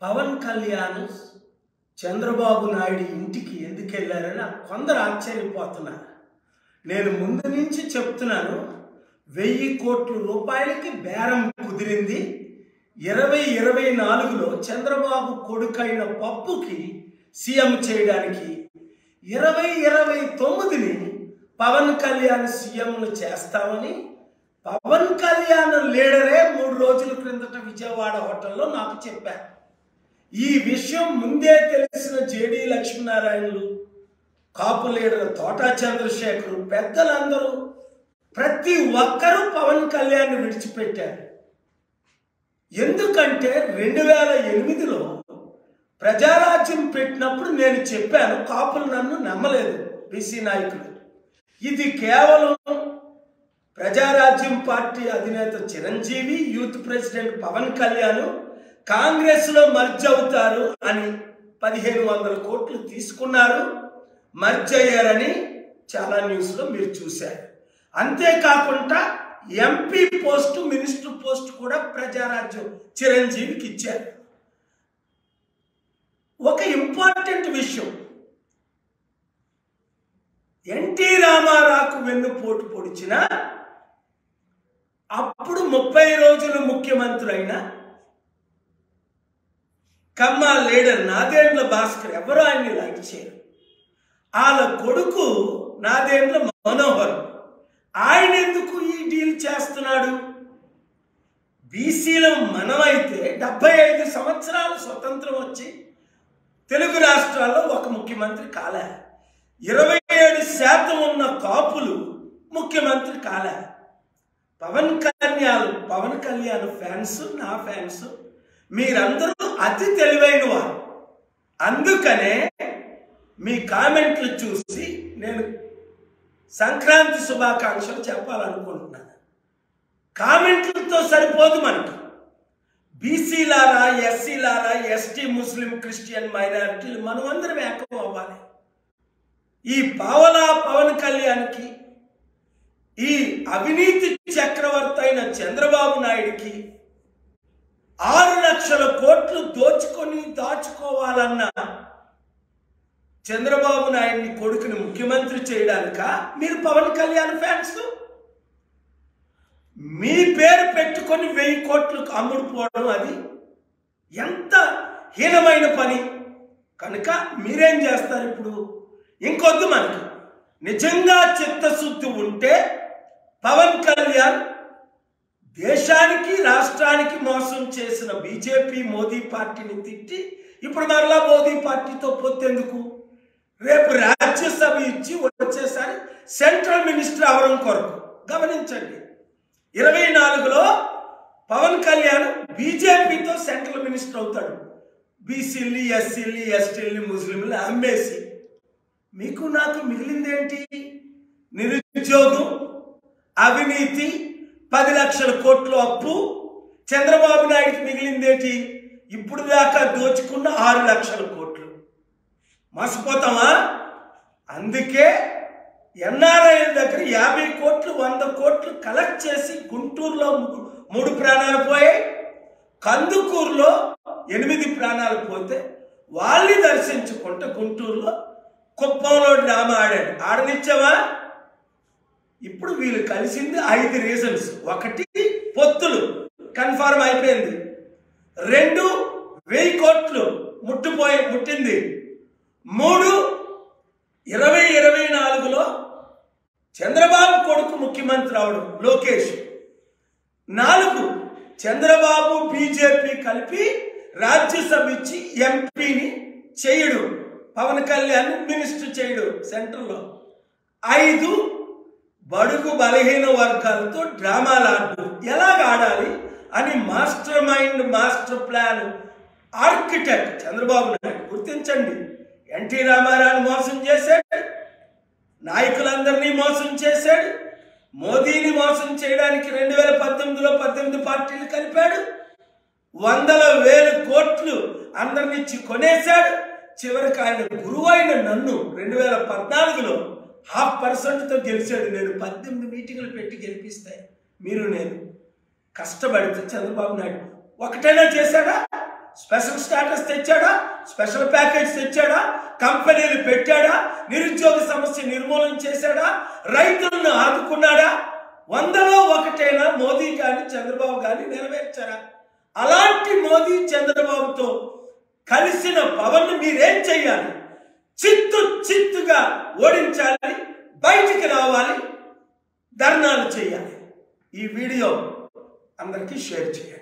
పవన్ కళ్యాణ్ చంద్రబాబు నాయుడు ఇంటికి ఎందుకు వెళ్ళారని కొందరు ఆశ్చర్యపోతున్నారు నేను ముందు నుంచి చెప్తున్నాను వెయ్యి కోట్ల రూపాయలకి బేరం కుదిరింది ఇరవై ఇరవై నాలుగులో చంద్రబాబు కొడుకైన పప్పుకి సీఎం చేయడానికి ఇరవై ఇరవై తొమ్మిదిని పవన్ కళ్యాణ్ సీఎంను చేస్తామని పవన్ కళ్యాణ్ లీడరే మూడు రోజుల క్రిందట విజయవాడ హోటల్లో నాకు చెప్పారు ఈ విషయం ముందే తెలిసిన జేడి లక్ష్మీనారాయణలు కాపు లీడర్ తోటా చంద్రశేఖర్ పెద్దలందరూ ప్రతి ఒక్కరూ పవన్ కళ్యాణ్ విడిచిపెట్టారు ఎందుకంటే రెండు వేల ఎనిమిదిలో ప్రజారాజ్యం పెట్టినప్పుడు నేను చెప్పాను కాపులు నన్ను నమ్మలేదు బీసీ నాయకులు ఇది కేవలం ప్రజారాజ్యం పార్టీ అధినేత Chiranjeevi youth president Pawan Kalyan Congress లో మర్జ్ అవుతారు అని పదిహేను వందల కోట్లు తీసుకున్నారు మర్జ్ అయ్యారని చాలా న్యూస్ లో మీరు చూశారు అంతేకాకుండా ఎంపీ పోస్టు మినిస్టర్ పోస్ట్ కూడా ప్రజారాజ్యం చిరంజీవికి ఇచ్చారు ఒక ఇంపార్టెంట్ విషయం ఎన్టీ రామారావుకు వెన్ను పోటు పొడిచిన అప్పుడు ముప్పై రోజులు ముఖ్యమంత్రి అయిన కమ్మ లీడర్ నాదేండ్ల భాస్కర్ ఎవరు ఆయన్ని లైక్ చేయరు వాళ్ళ కొడుకు నాదేండ్ల మనోహర్ ఆయన ఎందుకు ఈ డీల్ చేస్తున్నాడు బీసీలో మనమైతే డెబ్బై ఐదు సంవత్సరాలు స్వతంత్రం వచ్చి తెలుగు రాష్ట్రాల్లో ఒక ముఖ్యమంత్రి కాలే ఇరవై ఏడు శాతం ఉన్న కాపులు ముఖ్యమంత్రి కాలే పవన్ కళ్యాణ్ పవన్ కళ్యాణ్ ఫ్యాన్స్ నా ఫ్యాన్స్ మీరందరూ అతి తెలివైన వారు అందుకనే మీ కామెంట్లు చూసి నేను సంక్రాంతి శుభాకాంక్షలు చెప్పాలనుకుంటున్నాను కామెంట్లతో సరిపోదు మనకి బీసీలారా ఎస్సీలారా ఎస్టీ ముస్లిం క్రిస్టియన్ మైనారిటీలు మనమందరం ఏకం అవ్వాలి ఈ పావలా పవన్ కళ్యాణ్కి ఈ అవినీతి చక్రవర్తి అయిన చంద్రబాబు నాయుడికి ఆరు లక్షల కోట్లు దోచుకొని దాచుకోవాలన్న చంద్రబాబు నాయుడిని కొడుకుని ముఖ్యమంత్రి చేయడానిక మీరు పవన్ కళ్యాణ్ ఫ్యాన్స్ మీ పేరు పెట్టుకొని వెయ్యి కోట్లకు అమ్ముడుపోవడం అది ఎంత హీనమైన పని కనుక మీరేం చేస్తారు ఇప్పుడు ఇంకొద్దు మనకి నిజంగా చిత్తశుద్ధి ఉంటే పవన్ కళ్యాణ్ దేశానికి రాష్ట్రానికి మోసం చేసిన బీజేపీ మోదీ పార్టీని తిట్టి ఇప్పుడు మరలా మోదీ పార్టీతో పొత్తెందుకు రేపు రాజ్యసభ ఇచ్చి వచ్చేసారి సెంట్రల్ మినిస్టర్ అవడం కొరకు గమనించండి ఇరవై నాలుగులో పవన్ కళ్యాణ్ బీజేపీతో సెంట్రల్ మినిస్టర్ అవుతాడు బీసీల్ని ఎస్సీల్ని ఎస్టీల్ని ముస్లింలు అమ్మేసి మీకు నాకు మిగిలిందేంటి నిరుద్యోగం అవినీతి పది లక్షల కోట్లు అప్పు చంద్రబాబు నాయుడికి మిగిలిందేంటి ఇప్పుడు దాకా దోచుకున్న ఆరు లక్షల కోట్లు మర్చిపోతామా అందుకే ఎన్ఆర్ఐ దగ్గర యాభై కోట్లు వంద కోట్లు కలెక్ట్ చేసి గుంటూరులో ము- మూడు ప్రాణాలు పోయాయి కందుకూరులో ఎనిమిది ప్రాణాలు పోతే వాళ్ళని దర్శించుకుంటే గుంటూరులో కుప్పంలో డ్రామా ఆడాడు ఆడనిచ్చావా ఇప్పుడు వీళ్ళు కలిసింది ఐదు రీజన్స్ ఒకటి పొత్తులు కన్ఫర్మ్ అయిపోయింది రెండు వెయ్యి కోట్లు ముట్టుపోయి ముట్టింది మూడు ఇరవై ఇరవై నాలుగులో చంద్రబాబు కొడుకు ముఖ్యమంత్రి అవడం లోకేష్ నాలుగు చంద్రబాబు బీజేపీ కలిపి రాజ్యసభ ఇచ్చి ఎంపీని చేయడు పవన్ కళ్యాణ్ మినిస్టర్ చేయడు సెంట్రల్లో ఐదు బడుగు బలహీన వర్గాలతో డ్రామాలు ఆడడం ఎలాగ ఆడాలి అని mastermind master plan architect Chandrababu Naidu గుర్తించండి ఎన్టీ రామారావుని మోసం చేశాడు నాయకులందరినీ మోసం చేశాడు మోదీని మోసం చేయడానికి రెండు వేల పద్దెనిమిదిలో పద్దెనిమిది పార్టీలు కలిపాడు వందల వేల కోట్లు అందరినిచ్చి కొనేశాడు చివరికి ఆయన గురువైన నన్ను రెండు వేల పద్నాలుగులో హాఫ్ పర్సెంట్తో గెలిచాడు నేను పద్దెనిమిది మీటింగులు పెట్టి గెలిపిస్తే మీరు నేను కష్టపడితే చంద్రబాబు నాయుడు ఒకటైనా చేశాడా స్పెషల్ స్టాటస్ తెచ్చాడా స్పెషల్ ప్యాకేజ్ తెచ్చాడా కంపెనీలు పెట్టాడా నిరుద్యోగ సమస్య నిర్మూలన చేశాడా రైతులను ఆదుకున్నాడా వందలో ఒకటైనా మోదీ కానీ చంద్రబాబు కానీ నెరవేర్చారా అలాంటి మోదీ చంద్రబాబుతో కలిసిన పవన్ మీరేం చెయ్యాలి చిత్తు చిత్తుగా ఓడించాలి బయటికి రావాలి ధర్నాలు చేయాలి ఈ వీడియో అందరికీ షేర్ చేయండి